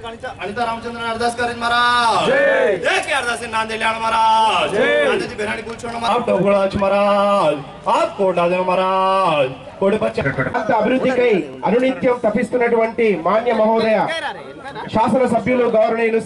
एक अनिता अनिता रामचंद्र अरदास करें महाराज जय के अरदास से नांदे लियाण महाराज नांदे जी बेरानी पूछोण महाराज आप डोगळाच महाराज आप कोडादेव महाराज कोडपచ్చ ప్రాంత అభివృద్ధికై అనునిత్యం తప్పిస్తున్నటువంటి మాన్య మహోదయ శాసన సభ్యులు గౌరవనీయులు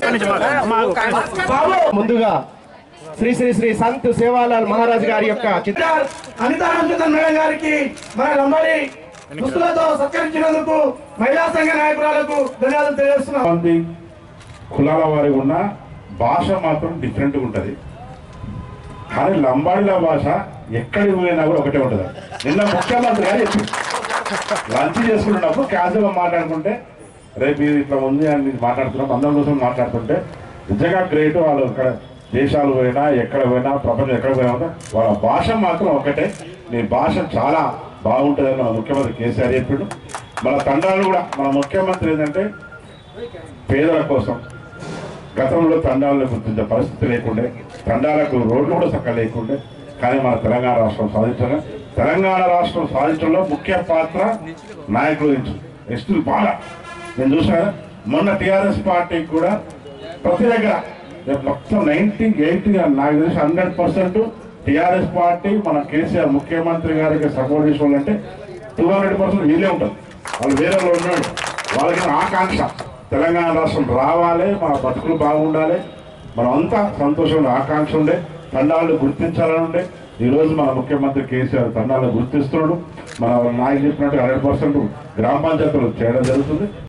ముందుగా శ్రీ శ్రీ శ్రీ సంత్ సేవాలాల్ మహారాజ్ గారి యొక్క చిత్ర అనితారామచంద్రన్ మేడం గారికి మన లంబడి దుస్తులతో సత్కరించినందుకు మహిళా సంఘ నాయకురాలకు ధన్యవాదాలు తెలియజేస్తున్నాం మంది కులాల వారి ఉన్న భాష మాత్రం డిఫరెంట్గా ఉంటుంది కానీ లంబాడిల భాష ఎక్కడికి పోయినా కూడా ఒకటే ఉంటుంది నిన్న ముఖ్యమంత్రి గారు చెప్పింది లంచ్ చేసుకున్నప్పుడు క్యాజువల్గా మాట్లాడుకుంటే రేపు ఇది ఇట్లా ఉంది అని మాట్లాడుతున్నాం అందరం కోసం మాట్లాడుతుంటే నిజంగా గ్రేట్ వాళ్ళు ఇక్కడ దేశాలు పోయినా ఎక్కడ పోయినా ప్రపంచం ఎక్కడ పోయినా కూడా వాళ్ళ భాష మాత్రం ఒకటే నీ భాష చాలా బాగుంటుందని మన ముఖ్యమంత్రి కేసీఆర్ చెప్పిండు మన తండాలు కూడా మన ముఖ్యమంత్రి ఏంటంటే పేదల కోసం గతంలో తండాలను గుర్తించే పరిస్థితి లేకుండే తండాలకు రోడ్లు కూడా చక్కగా లేకుండే కానీ మన తెలంగాణ రాష్ట్రం సాధించగా తెలంగాణ రాష్ట్రం సాధించడంలో ముఖ్య పాత్ర నాయకులు ఎస్టులు బాగా నేను చూసాను మొన్న టీఆర్ఎస్ పార్టీకి కూడా ప్రతి దగ్గర రేపు మొత్తం నైన్టీ ఎయిటీ నాకు తెలిసి హండ్రెడ్ పర్సెంట్ టీఆర్ఎస్ పార్టీ మన కేసీఆర్ ముఖ్యమంత్రి గారికి సపోర్ట్ చేసుకోవాలంటే టూ హండ్రెడ్ పర్సెంట్ వీళ్ళే ఉంటుంది వాళ్ళు వేరే వాళ్ళు ఉన్నాడు వాళ్ళకి ఆకాంక్ష తెలంగాణ రాష్ట్రం రావాలి మన బతుకులు బాగుండాలి మనం అంతా సంతోషంగా ఆకాంక్ష ఉండే తండాలను గుర్తించాలని ఉండే ఈ రోజు మన ముఖ్యమంత్రి కేసీఆర్ తండాలను గుర్తిస్తున్నాడు మన నాయకు చెప్పినట్టు హండ్రెడ్ పర్సెంట్ గ్రామ పంచాయతీలు చేయడం జరుగుతుంది